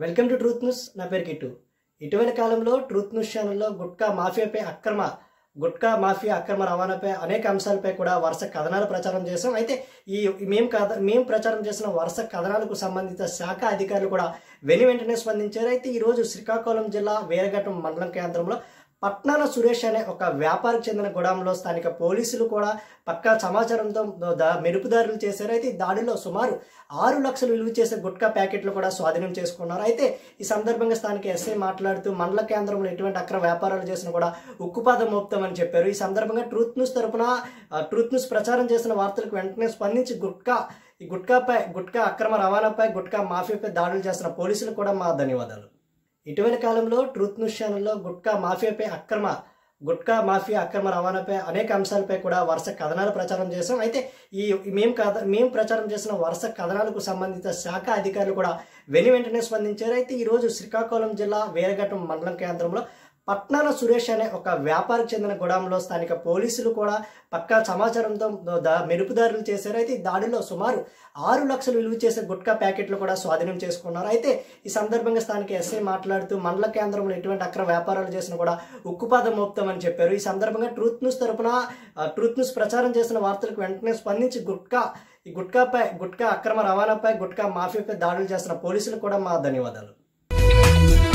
welcome to truth news నా పేరు kit ఇటీవల కాలంలో ట్రూత్ న్యూస్ ఛానల్లో గుట్కా మాఫియాపై అక్రమ గుట్కా మాఫియా అక్రమ రవాణాపై అనేక అంశాలపై కూడా వరుస కథనాలు ప్రచారం చేశాం అయితే ఈ మేము కథ మేము ప్రచారం చేసిన వరుస కథనాలకు సంబంధిత శాఖ అధికారులు కూడా వెను వెంటనే స్పందించారు అయితే ఈరోజు శ్రీకాకుళం జిల్లా వేరఘట్టం మండలం కేంద్రంలో పట్నాల సురేష్ అనే ఒక వ్యాపారికి చెందిన గొడవంలో స్థానిక పోలీసులు కూడా పక్కా సమాచారంతో దా- మెరుపుదారులు చేశారు అయితే ఈ దాడిలో సుమారు ఆరు లక్షలు విలువ చేసే గుట్కా ప్యాకెట్లు కూడా స్వాధీనం చేసుకున్నారు అయితే ఈ సందర్భంగా స్థానిక ఎస్ఐ మాట్లాడుతూ మండల కేంద్రంలో ఎటువంటి అక్రమ వ్యాపారాలు చేసినా కూడా ఉక్కుపాదం మోపుతామని చెప్పారు ఈ సందర్భంగా ట్రూత్ న్యూస్ తరపున ఆ, ట్రూత్ న్యూస్ ప్రచారం చేసిన వార్తలకు వెంటనే స్పందించి గుట్కా ఈ గుట్కాపై గుట్కా అక్రమ రవాణాపై గుట్కా మాఫియాపై దాడులు చేస్తున్న పోలీసులకు కూడా మా ధన్యవాదాలు ఇటీవల కాలంలో ట్రూత్ న్యూస్ ఛానల్లో గుట్కా మాఫియాపై అక్రమ గుట్కా మాఫియా అక్రమ రవాణాపై అనేక అంశాలపై కూడా వరుస కథనాలు ప్రచారం చేశాం అయితే ఈ మేము కథ మేము ప్రచారం చేసిన వరుస కథనాలకు సంబంధిత శాఖ అధికారులు కూడా వెను వెంటనే స్పందించారు అయితే ఈరోజు శ్రీకాకుళం జిల్లా వేరఘట్టం మండలం కేంద్రంలో పట్నాల సురేష్ అనే ఒక వ్యాపారికి చెందిన గొడవంలో స్థానిక పోలీసులు కూడా పక్కా సమాచారంతో దా- మెరుపుదారులు చేశారు అయితే ఈ దాడిలో సుమారు ఆరు లక్షలు విలువ చేసే గుట్కా ప్యాకెట్లు కూడా స్వాధీనం చేసుకున్నారు అయితే ఈ సందర్భంగా స్థానిక ఎస్ఐ మాట్లాడుతూ మండల కేంద్రంలో ఎటువంటి అక్రమ వ్యాపారాలు చేసినా కూడా ఉక్కుపాదం మోపుతామని చెప్పారు ఈ సందర్భంగా ట్రూత్ న్యూస్ తరపున ఆ, ట్రూత్ న్యూస్ ప్రచారం చేసిన వార్తలకు వెంటనే స్పందించి గుట్కా ఈ గుట్కాపై గుట్కా అక్రమ రవాణాపై గుట్కా మాఫియాపై దాడులు చేస్తున్న పోలీసులకు కూడా మా ధన్యవాదాలు